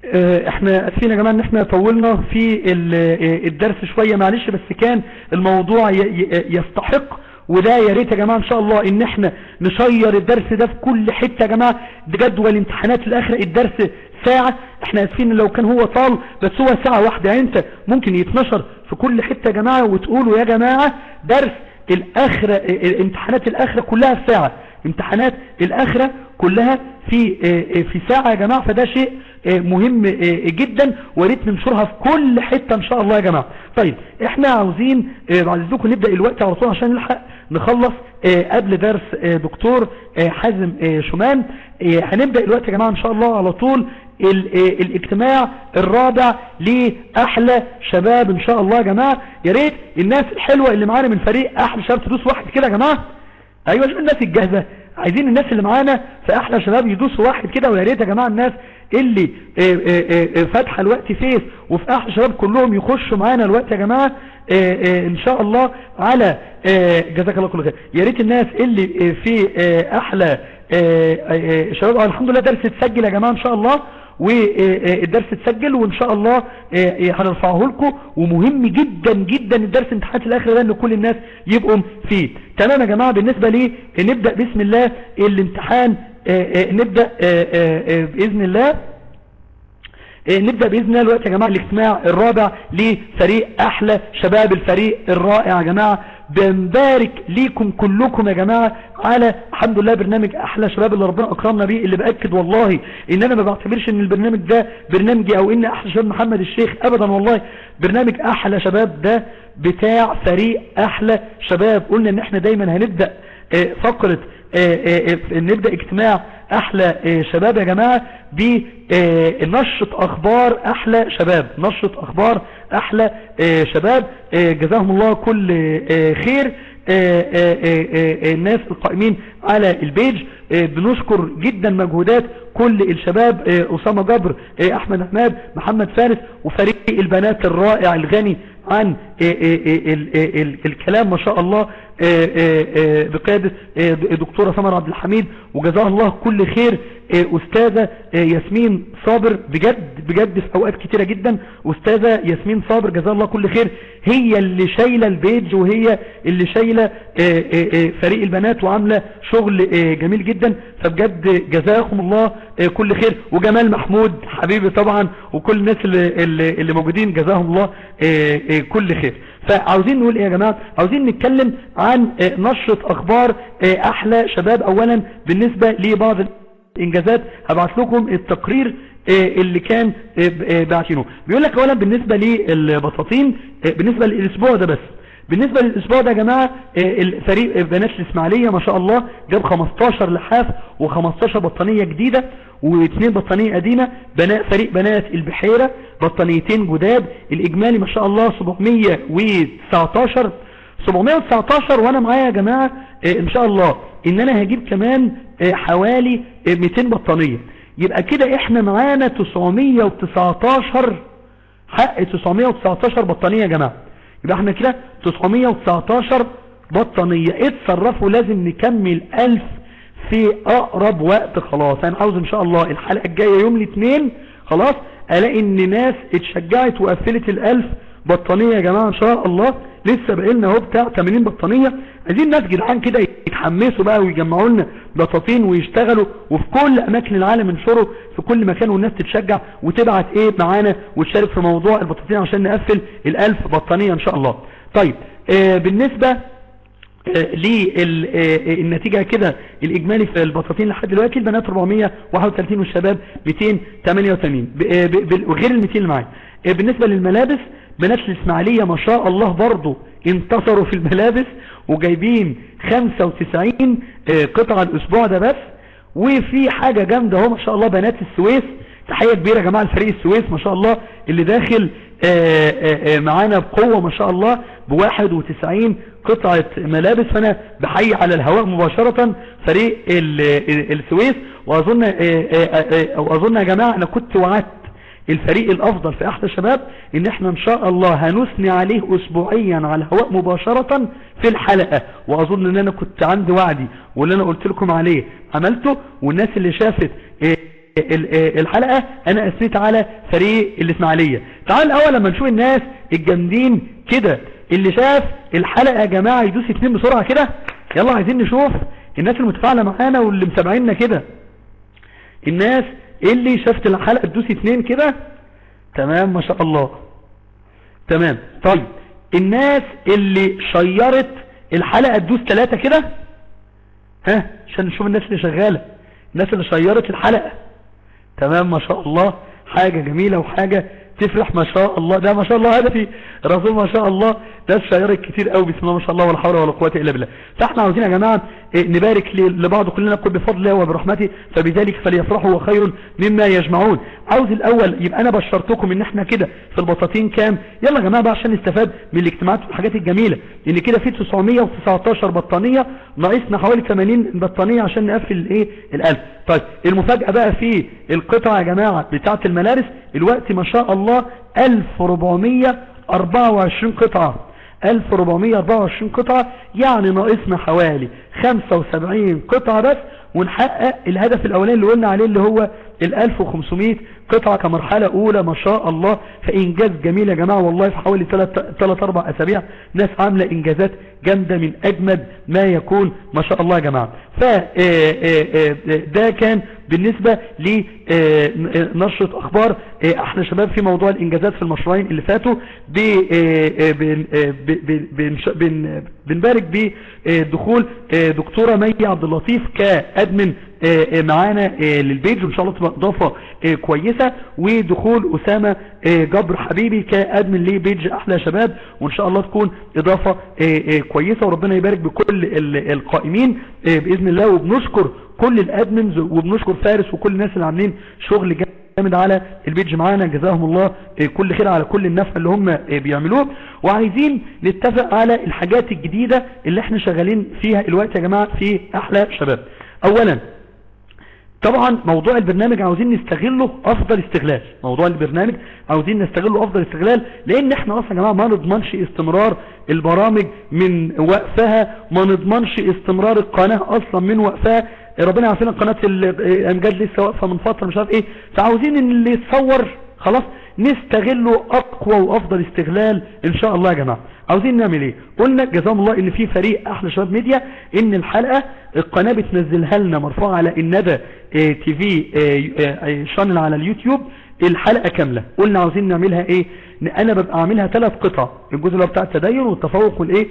آه، احنا اسفين يا جماعة ان احنا طولنا في ال- آه، الدرس شوية معلش بس كان الموضوع ي- ي- يستحق وده يا ريت يا جماعة ان شاء الله ان احنا نشير الدرس ده في كل حتة يا جماعة ده جدول امتحانات الاخرة الدرس ساعة احنا اسفين لو كان هو طال بس هو ساعة واحدة يعني انت ممكن يتنشر في كل حتة يا جماعة وتقولوا يا جماعة درس الاخرة اه، امتحانات الاخرة كلها في ساعة امتحانات الاخرة كلها في اه، اه، في ساعة يا جماعة فده شيء اه، مهم اه، جدا وريت ننشرها في كل حتة ان شاء الله يا جماعة طيب احنا عاوزين اه، بعد اذنكم نبدأ الوقت على طول عشان نلحق نخلص اه، قبل درس اه، دكتور اه، حازم اه، شومان اه، هنبدأ الوقت يا جماعة ان شاء الله على طول ال- اه، الاجتماع الرابع لأحلى شباب ان شاء الله يا جماعة يا ريت الناس الحلوة اللي معانا من فريق احلى شباب تدوس واحد كده يا جماعة ايوه شوف الناس الجاهزة عايزين الناس اللي معانا في احلى شباب يدوسوا واحد كده ويا ريت يا جماعة الناس اللي اه، اه، اه، فاتحة الوقت فيس وفي احلى شباب كلهم يخشوا معانا الوقت يا جماعة اه، اه، ان شاء الله على اه، جزاك الله كل خير يا ريت الناس اللي اه، في اه، احلى اه، اه، شباب اه، الحمد لله درس اتسجل يا جماعة ان شاء الله والدرس اتسجل وان شاء الله اه، اه، هنرفعه لكم ومهم جدا جدا الدرس امتحانات الاخر ده ان كل الناس يبقوا فيه تمام يا جماعة بالنسبة لي نبدأ بسم الله الامتحان اه، اه، نبدأ اه، اه، اه، بإذن الله اه، نبدأ بإذن الله الوقت يا جماعة الاجتماع الرابع لفريق أحلى شباب الفريق الرائع يا جماعة بنبارك ليكم كلكم يا جماعة على الحمد لله برنامج أحلى شباب اللي ربنا أكرمنا بيه اللي بأكد والله إن أنا ما بعتبرش إن البرنامج ده برنامجي أو إن أحلى شباب محمد الشيخ أبدا والله برنامج أحلى شباب ده بتاع فريق أحلى شباب قلنا إن إحنا دايما هنبدأ اه، فقرة اه، اه، اه، نبدأ اجتماع احلى اه، شباب يا جماعة بنشط اخبار احلى شباب نشط اخبار احلى اه، شباب اه، جزاهم الله كل اه، خير اه، اه، اه، اه، الناس القائمين على البيج اه، بنشكر جدا مجهودات كل الشباب اه، اسامة جبر اه، احمد احمد محمد فارس وفريق البنات الرائع الغني عن اه، اه، اه، ال- اه، ال- الكلام ما شاء الله اه، اه، اه، بقيادة اه، دكتورة سمر عبد الحميد وجزاها الله كل خير اه، أستاذة اه، ياسمين صابر بجد بجد في أوقات كتيرة جدا أستاذة ياسمين صابر جزاها الله كل خير هي اللي شايلة البيج وهي اللي شايلة اه، اه، اه، فريق البنات وعاملة شغل اه، جميل جدا فبجد جزاكم الله اه، كل خير وجمال محمود حبيبي طبعا وكل الناس اللي, اللي, اللي موجودين جزاهم الله اه، اه، كل خير فعاوزين نقول ايه يا جماعة عاوزين نتكلم عن اه، نشرة اخبار اه، احلى شباب اولا بالنسبة لبعض الانجازات هبعت لكم التقرير اه، اللي كان اه، ب- اه، باعتينه بيقول لك اولا بالنسبة للبساطين اه، بالنسبة للاسبوع ده بس بالنسبة للأسبوع ده يا جماعة آه، الفريق بنات الإسماعيلية ما شاء الله جاب 15 لحاف و15 بطانية جديدة واثنين بطانية قديمة بنات فريق بنات البحيرة بطانيتين جداد الإجمالي ما شاء الله 719 719 وأنا معايا يا جماعة آه، إن شاء الله إن أنا هجيب كمان آه، حوالي آه، 200 بطانية يبقى كده إحنا معانا 919 حق 919 بطانية يا جماعة يبقى احنا كده 919 بطانية اتصرفوا لازم نكمل 1000 في اقرب وقت خلاص انا عاوز ان شاء الله الحلقة الجاية يوم الاثنين خلاص الاقي ان ناس اتشجعت وقفلت الالف بطانية يا جماعة ان شاء الله لسه بقالنا اهو بتاع 80 بطانية عايزين ناس جدعان كده يتحمسوا بقى ويجمعوا لنا بطاطين ويشتغلوا وفي كل اماكن العالم ينشروا في كل مكان والناس تتشجع وتبعت ايه معانا وتشارك في موضوع البطاطين عشان نقفل الالف بطانية ان شاء الله طيب آه بالنسبة للنتيجة كده الإجمالي في البطاطين لحد دلوقتي البنات 431 والشباب 288 ب- ب- ب- وغير ال 200 اللي معايا آه، بالنسبة للملابس بنات الإسماعيلية ما شاء الله برضو انتصروا في الملابس وجايبين 95 آه، قطعة الأسبوع ده بس وفي حاجة جامدة اهو ما شاء الله بنات السويس تحية كبيرة يا جماعة لفريق السويس ما شاء الله اللي داخل آه، آه، آه، معانا بقوة ما شاء الله بواحد وتسعين قطعة ملابس فانا بحيي على الهواء مباشرة فريق ال- ال- السويس واظن آه، آه، آه، واظن يا جماعة انا كنت وعدت الفريق الافضل في احلى شباب ان احنا ان شاء الله هنثني عليه اسبوعيا على الهواء مباشرة في الحلقة واظن ان انا كنت عندي وعدي واللي انا قلت لكم عليه عملته والناس اللي شافت آه، الحلقة انا اثنيت على فريق الاسماعيلية تعال الاول لما نشوف الناس الجامدين كده اللي شاف الحلقة يا جماعة يدوس اتنين بسرعة كده يلا عايزين نشوف الناس المتفاعلة معانا واللي متابعيننا كده الناس اللي شافت الحلقة تدوس اتنين كده تمام ما شاء الله تمام طيب الناس اللي شيرت الحلقة تدوس ثلاثة كده ها عشان نشوف الناس اللي شغالة الناس اللي شيرت الحلقة تمام ما شاء الله حاجة جميلة وحاجة تفرح ما شاء الله ده ما شاء الله هدفي رسول ما شاء الله ده الشيارك كتير قوي بسم الله ما شاء الله ولا حول ولا قوة الا بالله فاحنا عاوزين يا جماعة نبارك لبعض كلنا نقول بفضل الله وبرحمته فبذلك فليفرحوا وخير مما يجمعون عاوز الاول يبقى انا بشرتكم ان احنا كده في البطاطين كام يلا يا جماعة بقى عشان نستفاد من الاجتماعات والحاجات الجميلة ان كده في 919 بطانية ناقصنا حوالي 80 بطانية عشان نقفل الايه الالف طيب المفاجأة بقى في القطع يا جماعة بتاعة الملارس الوقت ما شاء الله 1424 قطعة 1424 قطعة يعني ناقصنا حوالي 75 قطعة بس ونحقق الهدف الاولاني اللي قلنا عليه اللي هو ال 1500 قطعة كمرحلة اولى ما شاء الله فانجاز جميل يا جماعة والله في حوالي 3 4 اسابيع ناس عاملة انجازات جامدة من اجمد ما يكون ما شاء الله يا جماعة فده كان بالنسبة لنشرة اخبار احنا شباب في موضوع الانجازات في المشروعين اللي فاتوا بنبارك بدخول دكتورة مي عبد اللطيف كادمن معانا للبيج وان شاء الله تبقى اضافة كويسة ودخول اسامة جبر حبيبي كادمن لبيج احلى شباب وان شاء الله تكون اضافة كويسة وربنا يبارك بكل القائمين باذن الله وبنشكر كل الادمنز وبنشكر فارس وكل الناس اللي عاملين شغل جامد على البيج معانا جزاهم الله كل خير على كل النفع اللي هم بيعملوه وعايزين نتفق على الحاجات الجديدة اللي احنا شغالين فيها الوقت يا جماعة في احلى شباب اولا طبعا موضوع البرنامج عاوزين نستغله افضل استغلال موضوع البرنامج عاوزين نستغله افضل استغلال لان احنا اصلا يا جماعه ما نضمنش استمرار البرامج من وقفها ما نضمنش استمرار القناه اصلا من وقفها ربنا يعافينا قناه الامجاد لسه واقفه من فتره مش عارف ايه فعاوزين ان اللي يتصور خلاص نستغله اقوى وافضل استغلال ان شاء الله يا جماعه عاوزين نعمل ايه قلنا جزاهم الله ان في فريق احلى شباب ميديا ان الحلقة القناة بتنزلها لنا مرفوعة على الندى اه تي في اه شانل على اليوتيوب الحلقة كاملة قلنا عاوزين نعملها ايه انا ببقى عاملها ثلاث قطع الجزء اللي هو بتاع التدين والتفوق والايه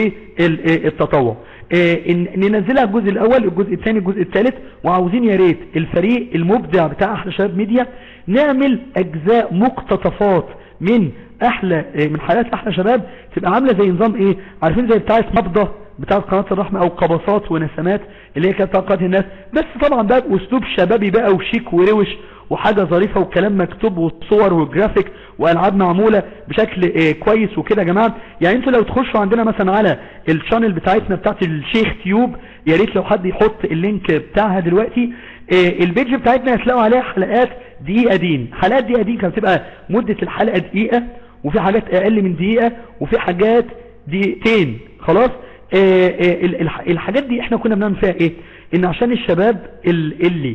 والتطوع اه ننزلها الجزء الاول الجزء الثاني الجزء الثالث وعاوزين يا ريت الفريق المبدع بتاع احلى شباب ميديا نعمل اجزاء مقتطفات من احلى من حلقات احلى شباب تبقى عاملة زي نظام ايه عارفين زي بتاعت نبضة بتاعت قناة الرحمة او قبصات ونسمات اللي هي كانت قناة الناس بس طبعا بقى باسلوب شبابي بقى وشيك وروش وحاجة ظريفة وكلام مكتوب وصور وجرافيك والعاب معمولة بشكل اه كويس وكده يا جماعة يعني انتوا لو تخشوا عندنا مثلا على الشانل بتاعتنا بتاعت الشيخ تيوب يا ريت لو حد يحط اللينك بتاعها دلوقتي اه البيج بتاعتنا هتلاقوا عليها حلقات دقيقة دين حلقات دقيقة دين كانت بتبقى مدة الحلقة دقيقة وفي حاجات اقل من دقيقة وفي حاجات دقيقتين خلاص آآ آآ الحاجات دي احنا كنا بنعمل فيها ايه ان عشان الشباب اللي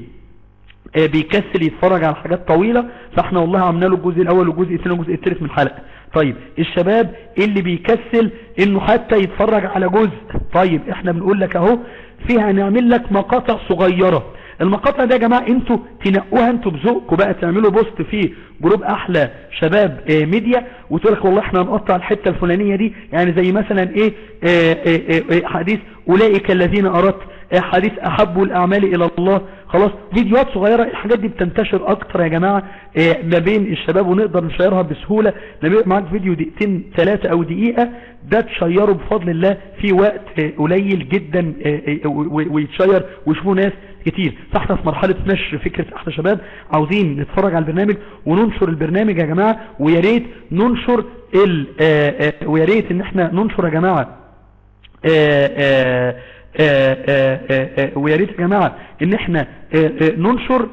بيكسل يتفرج على حاجات طويلة فاحنا والله عملنا له الجزء الاول والجزء الثاني والجزء الثالث من الحلقة طيب الشباب اللي بيكسل انه حتى يتفرج على جزء طيب احنا بنقول لك اهو فيها نعمل لك مقاطع صغيرة المقاطع ده يا جماعة انتوا تنقوها انتوا بذوقكم بقى تعملوا بوست في جروب احلى شباب اه ميديا وتقول لك والله احنا هنقطع الحتة الفلانية دي يعني زي مثلا ايه اه اه حديث اولئك الذين اردت حديث احبوا الاعمال الى الله خلاص فيديوهات صغيرة الحاجات دي بتنتشر اكتر يا جماعة ما بين الشباب ونقدر نشيرها بسهولة لما يبقى معاك فيديو دقيقتين ثلاثة او دقيقة ده تشيره بفضل الله في وقت قليل جدا ويتشير ويشوفوا ناس كتير فاحنا في مرحلة نشر فكرة احلى شباب عاوزين نتفرج على البرنامج وننشر البرنامج يا جماعة ويا ريت ننشر ال ويا ريت ان احنا ننشر يا جماعة ويا ريت يا جماعة ان احنا ننشر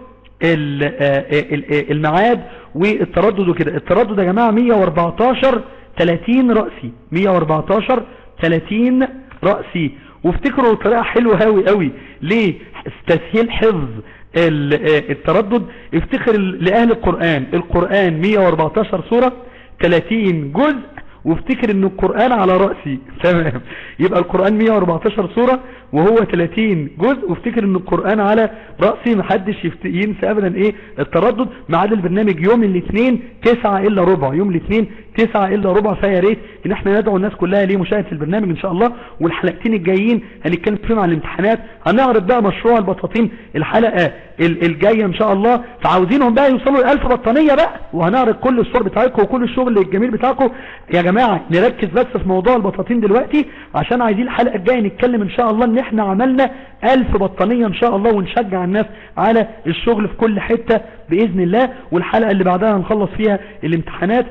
الميعاد والتردد وكده التردد يا جماعة 114 30 رأسي 114 30 رأسي وافتكروا طريقة حلوة هاوي قوي ليه تسهيل حفظ التردد افتخر لأهل القرآن القرآن 114 سورة 30 جزء وافتكر ان القرآن على رأسي تمام يبقى القرآن 114 سورة وهو 30 جزء وافتكر ان القرآن على رأسي محدش ينسى ابدا ايه التردد ما عدا البرنامج يوم الاثنين 9 الا ربع يوم الاثنين 9 الا ربع فيا ريت ان احنا ندعو الناس كلها لمشاهدة البرنامج ان شاء الله والحلقتين الجايين هنتكلم فيهم عن الامتحانات هنعرض بقى مشروع البطاطين الحلقة الجاية ان شاء الله فعاوزينهم بقى يوصلوا ل 1000 بطانية بقى وهنعرض كل الصور بتاعتكم وكل الشغل الجميل بتاعكم يا جماعة نركز بس في موضوع البطاطين دلوقتي عشان عايزين الحلقة الجاية نتكلم ان شاء الله ان احنا عملنا 1000 بطانية ان شاء الله ونشجع الناس على الشغل في كل حتة بإذن الله والحلقة اللي بعدها هنخلص فيها الامتحانات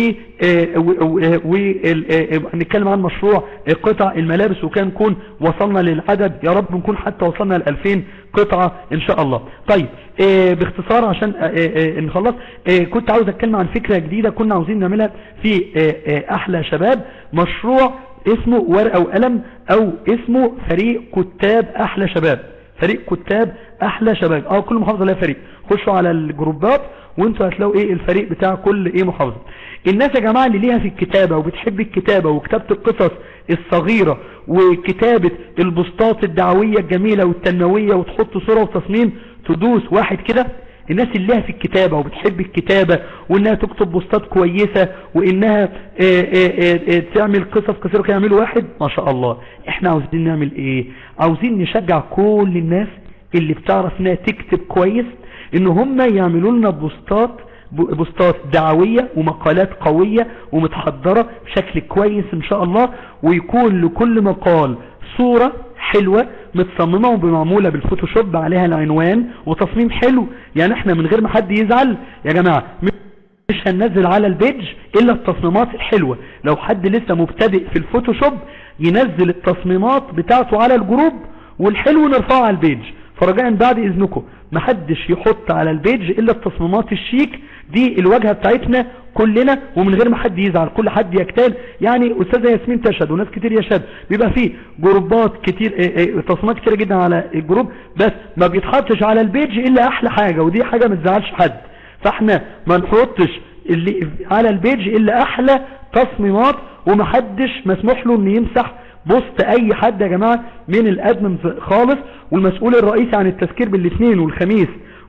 ونتكلم عن مشروع قطع الملابس وكان نكون وصلنا للعدد يا رب نكون حتى وصلنا ل 2000 قطعة ان شاء الله طيب باختصار عشان نخلص كنت عاوز اتكلم عن فكرة جديدة كنا عاوزين نعملها في احلى شباب مشروع اسمه ورقة وقلم او اسمه فريق كتاب احلى شباب فريق كتاب احلى شباب اه كل محافظة لها فريق خشوا على الجروبات وانتوا هتلاقوا ايه الفريق بتاع كل ايه محافظة الناس يا جماعة اللي ليها في الكتابة وبتحب الكتابة وكتابة القصص الصغيرة وكتابة البسطات الدعوية الجميلة والتنموية وتحط صورة وتصميم تدوس واحد كده الناس اللي لها في الكتابة وبتحب الكتابة وانها تكتب بوستات كويسة وانها آآ آآ تعمل قصص كثيرة كده يعملوا واحد ما شاء الله احنا عاوزين نعمل ايه عاوزين نشجع كل الناس اللي بتعرف انها تكتب كويس ان هم يعملوا لنا بوستات بوستات دعوية ومقالات قوية ومتحضرة بشكل كويس ان شاء الله ويكون لكل مقال صورة حلوة متصممة ومعمولة بالفوتوشوب عليها العنوان وتصميم حلو يعني احنا من غير ما حد يزعل يا جماعة مش هننزل على البيج الا التصميمات الحلوة لو حد لسه مبتدئ في الفوتوشوب ينزل التصميمات بتاعته على الجروب والحلو نرفعه على البيج فرجاء بعد اذنكم محدش يحط على البيج الا التصميمات الشيك دي الواجهة بتاعتنا كلنا ومن غير ما حد يزعل كل حد يجتهد يعني استاذه ياسمين تشهد وناس كتير يشهد بيبقى فيه جروبات كتير تصميمات كتير جدا على الجروب بس ما بيتحطش على البيج الا احلى حاجة ودي حاجة ما تزعلش حد فاحنا ما نحطش اللي على البيج الا احلى تصميمات ومحدش مسموح له ان يمسح بوست اي حد يا جماعة من الادمن خالص والمسؤول الرئيسي عن التذكير بالاثنين والخميس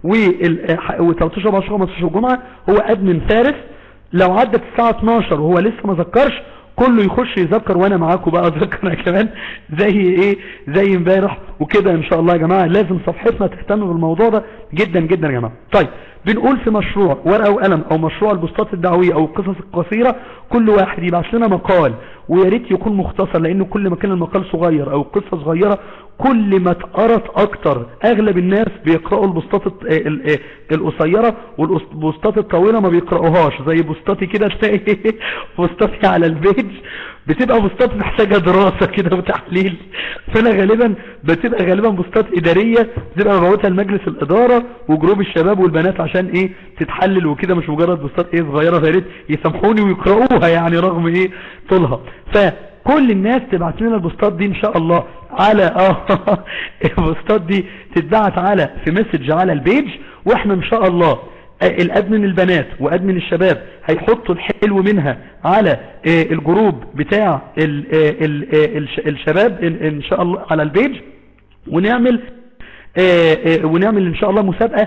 و13 14 15 الجمعة هو ادمن فارس لو عدت الساعة 12 وهو لسه ما ذكرش كله يخش يذكر وانا معاكم بقى اذكر انا كمان زي ايه زي امبارح وكده ان شاء الله يا جماعة لازم صفحتنا تهتم بالموضوع ده جدا جدا يا جماعة طيب بنقول في مشروع ورقة وقلم او مشروع البوستات الدعوية او القصص القصيرة كل واحد يبعث لنا مقال ويا ريت يكون مختصر لان كل ما كان المقال صغير او القصة صغيرة كل ما اتقرت اكتر اغلب الناس بيقرأوا البوستات القصيرة والبوستات الطويلة ما بيقرأوهاش زي بوستاتي كده تلاقي بوستاتي على البيج بتبقى بوستات محتاجة دراسة كده وتحليل فانا غالبا بتبقى غالبا بوستات ادارية بتبقى مبعوتها لمجلس الادارة وجروب الشباب والبنات عشان ايه تتحلل وكده مش مجرد بوستات ايه صغيرة فياريت يسامحوني ويقرأوها يعني رغم ايه طولها فكل الناس تبعت لنا البوستات دي ان شاء الله على اه البوستات دي تتبعت على في مسج على البيج واحنا ان شاء الله الادمن البنات وادمن الشباب هيحطوا الحلو منها على الجروب بتاع الشباب ان شاء الله على البيج ونعمل ونعمل ان شاء الله مسابقة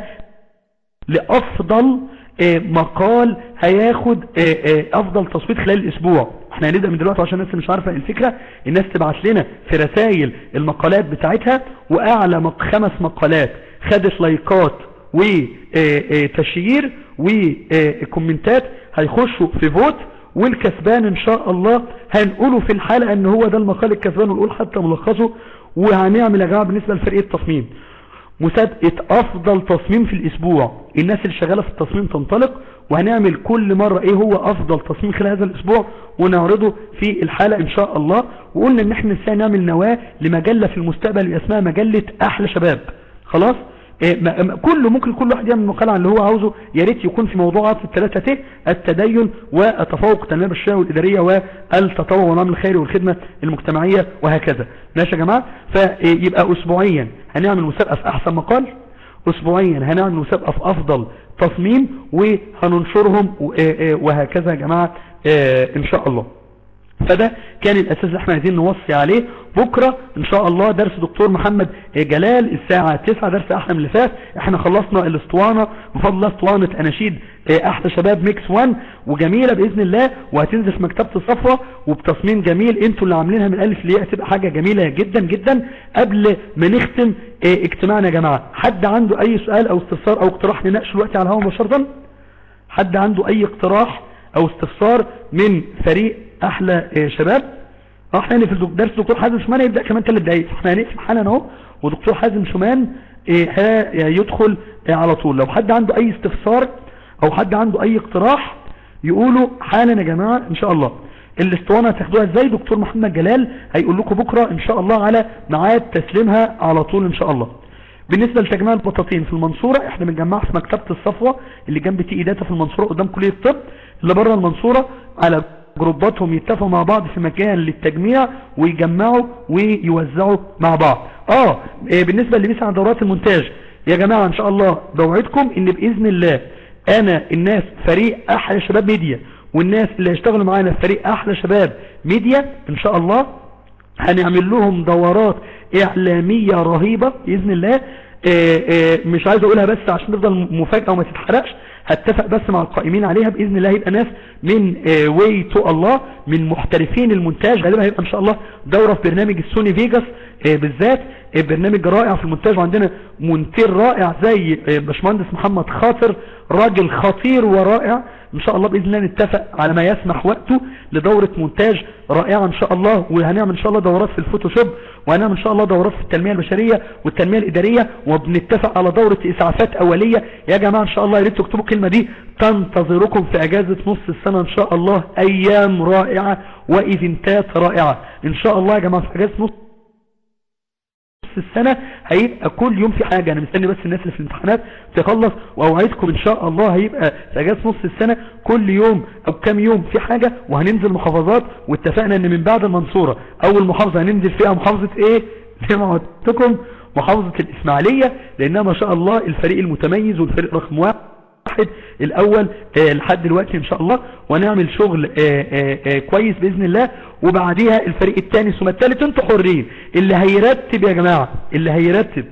لافضل مقال هياخد افضل تصويت خلال الاسبوع احنا هنبدأ من دلوقتي عشان الناس مش عارفة الفكرة الناس تبعت لنا في رسائل المقالات بتاعتها واعلى خمس مقالات خدت لايكات وتشيير وكومنتات هيخشوا في فوت والكسبان ان شاء الله هنقوله في الحلقة ان هو ده المقال الكسبان ونقول حتى ملخصه وهنعمل يا جماعة بالنسبة لفريق التصميم مسابقة افضل تصميم في الاسبوع الناس اللي شغالة في التصميم تنطلق وهنعمل كل مرة ايه هو افضل تصميم خلال هذا الاسبوع ونعرضه في الحلقة ان شاء الله وقلنا ان احنا ازاي نعمل نواة لمجلة في المستقبل اسمها مجلة احلى شباب خلاص إيه كله ممكن كل واحد يعمل مقالة عن اللي هو عاوزه يا ريت يكون في موضوعات الثلاثة ت التدين والتفوق التنمية الشاملة والإدارية والتطوع والعمل الخيري والخدمة المجتمعية وهكذا ماشي يا جماعة فيبقى أسبوعيا هنعمل مسابقة في أحسن مقال اسبوعيا هنعمل مسابقة في افضل تصميم وهننشرهم وهكذا يا جماعة ان شاء الله فده كان الاساس اللي احنا عايزين نوصي عليه بكرة ان شاء الله درس دكتور محمد جلال الساعة 9 درس احلى من اللي فات احنا خلصنا الاسطوانة بفضل الله اسطوانة اناشيد احلى شباب ميكس 1 وجميلة باذن الله وهتنزل في مكتبة الصفوة وبتصميم جميل انتوا اللي عاملينها من الف ليه هتبقى حاجة جميلة جدا جدا قبل ما نختم اجتماعنا يا جماعة حد عنده اي سؤال او استفسار او اقتراح نناقشه دلوقتي على الهواء مباشرة حد عنده اي اقتراح او استفسار من فريق احلى شباب احنا هنقفل في درس دكتور حازم شمان هيبدأ كمان ثلاث دقايق احنا هنقفل حالا اهو ودكتور حازم شمان يدخل على طول لو حد عنده اي استفسار او حد عنده اي اقتراح يقولوا حالا يا جماعة ان شاء الله الاسطوانة هتاخدوها ازاي دكتور محمد جلال هيقول لكم بكرة ان شاء الله على ميعاد تسليمها على طول ان شاء الله بالنسبة لتجميع البطاطين في المنصورة احنا بنجمعها في مكتبة الصفوة اللي جنب تي داتا في المنصورة قدام كلية الطب اللي بره المنصورة على جروباتهم يتفقوا مع بعض في مكان للتجميع ويجمعوا ويوزعوا مع بعض اه بالنسبة اللي بيسعى دورات المونتاج يا جماعة ان شاء الله بوعدكم ان باذن الله انا الناس فريق احلى شباب ميديا والناس اللي هيشتغلوا معانا في فريق احلى شباب ميديا ان شاء الله هنعمل لهم دورات اعلامية رهيبة باذن الله آآ آآ مش عايز اقولها بس عشان تفضل مفاجأة وما تتحرقش هتفق بس مع القائمين عليها باذن الله هيبقى ناس من واي تو الله من محترفين المونتاج غالبا هيبقى ان شاء الله دورة في برنامج السوني فيجاس بالذات برنامج رائع في المونتاج وعندنا مونتير رائع زي باشمهندس محمد خاطر راجل خطير ورائع ان شاء الله باذن الله نتفق على ما يسمح وقته لدورة مونتاج رائعة ان شاء الله وهنعمل ان شاء الله دورات في الفوتوشوب وهنعمل ان شاء الله دورات في التنمية البشرية والتنمية الادارية وبنتفق على دورة اسعافات اولية يا جماعة ان شاء الله يا ريت تكتبوا الكلمة دي تنتظركم في اجازة نص السنة ان شاء الله ايام رائعة وايفنتات رائعة ان شاء الله يا جماعة في اجازة نص السنة هيبقى كل يوم في حاجة انا مستني بس الناس اللي في الامتحانات تخلص واوعدكم ان شاء الله هيبقى في اجازة نص السنة كل يوم او كام يوم في حاجة وهننزل محافظات واتفقنا ان من بعد المنصورة اول محافظة هننزل فيها محافظة ايه زي ما قلتكم محافظة الاسماعيلية لانها ما شاء الله الفريق المتميز والفريق رقم واحد واحد الاول آه لحد دلوقتي ان شاء الله ونعمل شغل آه آه كويس باذن الله وبعديها الفريق الثاني ثم الثالث انتوا حرين اللي هيرتب يا جماعة اللي هيرتب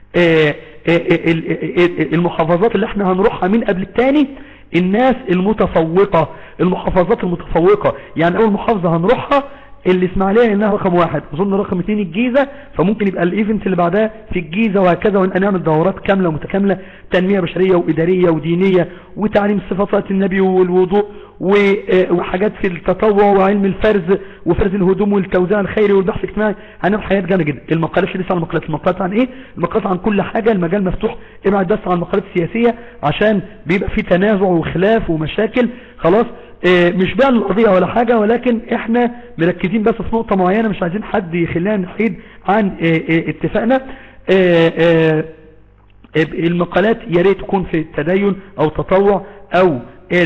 المحافظات اللي احنا هنروحها من قبل الثاني الناس المتفوقة المحافظات المتفوقة يعني اول محافظة هنروحها الاسماعيليه انها رقم واحد اظن رقم اثنين الجيزة فممكن يبقى الايفنت اللي بعدها في الجيزة وهكذا ونبقى نعمل دورات كاملة ومتكاملة تنمية بشرية وادارية ودينية وتعليم صفات النبي والوضوء وحاجات في التطوع وعلم الفرز وفرز الهدوم والتوزيع الخيري والبحث الاجتماعي هنعمل حاجات جامده جدا المقالات لسه على المقالات المقالات عن ايه المقالات عن كل حاجة المجال مفتوح ابعد بس عن المقالات السياسية عشان بيبقى في تنازع وخلاف ومشاكل خلاص مش بقى القضية ولا حاجة ولكن احنا مركزين بس في نقطة معينة مش عايزين حد يخلينا نحيد عن اتفاقنا المقالات يا ريت تكون في التدين او تطوع او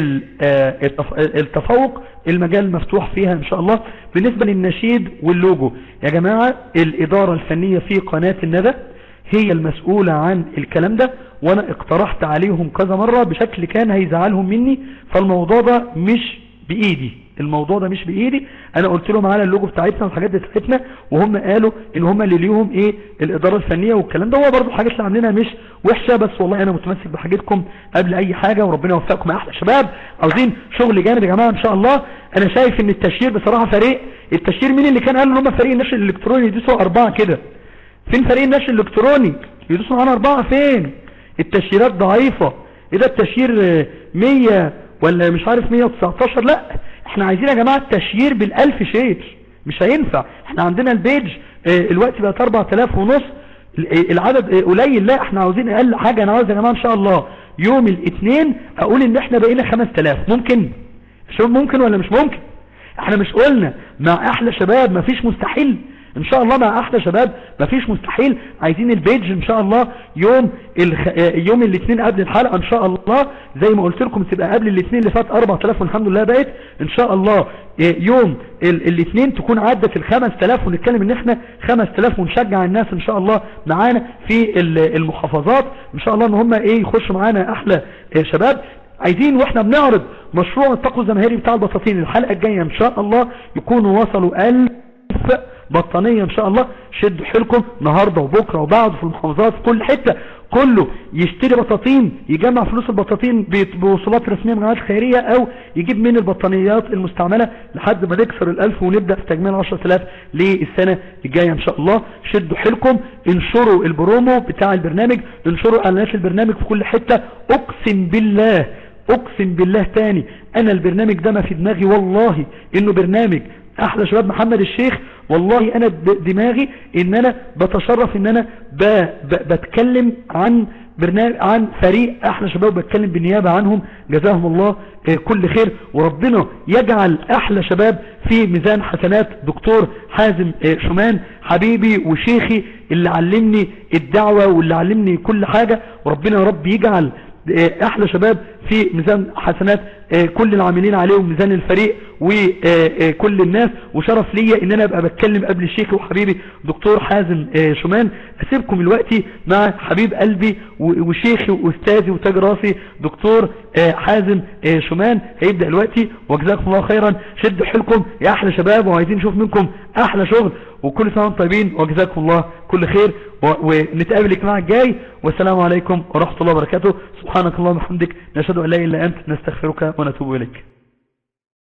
التفوق المجال مفتوح فيها ان شاء الله بالنسبة للنشيد واللوجو يا جماعة الادارة الفنية في قناة الندى هي المسؤولة عن الكلام ده وانا اقترحت عليهم كذا مرة بشكل كان هيزعلهم مني فالموضوع ده مش بايدي الموضوع ده مش بايدي انا قلت لهم على اللوجو بتاعتنا والحاجات دي بتاعتنا وهم قالوا ان هم اللي ليهم ايه الاداره الفنيه والكلام ده هو برضه الحاجات اللي عاملينها مش وحشه بس والله انا متمسك بحاجتكم قبل اي حاجه وربنا يوفقكم يا احلى شباب عاوزين شغل جامد يا جماعه ان شاء الله انا شايف ان التشهير بصراحه فريق التشهير مين اللي كان قال ان هم فريق النشر الالكتروني يدوسوا اربعه كده فين فريق النشر الالكتروني يدوسوا معانا اربعه فين التشهيرات ضعيفه ايه ده التشهير 100 ولا مش عارف 119 لا احنا عايزين يا جماعة التشيير بالالف شير مش هينفع احنا عندنا البيج اه الوقت بقت 4000 ونص العدد اه قليل لا احنا عاوزين اقل حاجة انا عاوز يا جماعة ان شاء الله يوم الاثنين اقول ان احنا بقينا 5000 ممكن شو ممكن ولا مش ممكن احنا مش قلنا مع احلى شباب مفيش مستحيل ان شاء الله مع احلى شباب مفيش مستحيل عايزين البيج ان شاء الله يوم الخ... يوم الاثنين قبل الحلقة ان شاء الله زي ما قلت لكم تبقى قبل الاثنين اللي فات 4000 والحمد لله بقت ان شاء الله يوم الاثنين تكون عدت ال 5000 ونتكلم ان احنا 5000 ونشجع الناس ان شاء الله معانا في المحافظات ان شاء الله ان هم ايه يخشوا معانا احلى شباب عايزين واحنا بنعرض مشروع التقوى الزماهيري بتاع البطاطين الحلقة الجاية ان شاء الله يكونوا وصلوا 1000 بطانية ان شاء الله شدوا حيلكم النهاردة وبكرة وبعد في المحافظات في كل حتة كله يشتري بطاطين يجمع فلوس البطاطين بوصولات رسمية من الجمعيات الخيرية او يجيب من البطانيات المستعملة لحد ما نكسر الالف ونبدأ في تجميل 10000 للسنة الجاية ان شاء الله شدوا حيلكم انشروا البرومو بتاع البرنامج انشروا اعلانات البرنامج في كل حتة اقسم بالله اقسم بالله تاني انا البرنامج ده ما في دماغي والله انه برنامج احلى شباب محمد الشيخ والله انا دماغي ان انا بتشرف ان انا ب ب بتكلم عن برنامج عن فريق احلى شباب بتكلم بالنيابة عنهم جزاهم الله كل خير وربنا يجعل احلى شباب في ميزان حسنات دكتور حازم شمان حبيبي وشيخي اللي علمني الدعوة واللي علمني كل حاجة وربنا يا رب يجعل احلى شباب في ميزان حسنات كل العاملين عليهم ميزان الفريق وكل الناس وشرف ليا ان انا ابقى بتكلم قبل الشيخ وحبيبي دكتور حازم شمان اسيبكم دلوقتي مع حبيب قلبي وشيخي واستاذي وتاج راسي دكتور حازم شمان هيبدأ دلوقتي وجزاكم الله خيرا شدوا حيلكم يا احلى شباب وعايزين نشوف منكم احلى شغل وكل سنة وانتم طيبين وجزاكم الله كل خير ونتقابل الاجتماع الجاي والسلام عليكم ورحمة الله وبركاته سبحانك اللهم وبحمدك نشهد ان لا اله الا انت نستغفرك ونتوب اليك